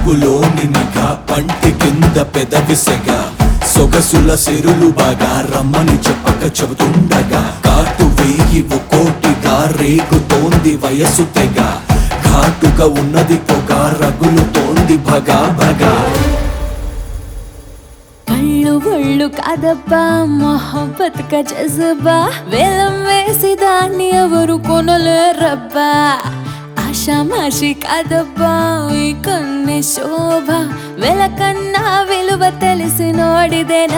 చూపులోని నిఘ పంటి కింద పెదవిసెగ సొగసుల సిరులు బాగా రమ్మని చెప్పక చెబుతుండగా కాటు వేయి కోటిగా రేగుతోంది వయసు తెగ ఘాటుగా ఉన్నది పొగ రగులుతోంది భగా భగా కళ్ళు ఒళ్ళు కాదబ్బా మొహబ్బత్ క జజబా వేలం వేసి దాన్ని ఎవరు కొనలేరబ్బా ఆషామాషి కాదబ్బా ఈ కన్నె శోభ వెలకన్నా విలువ తెలిసినోడిదే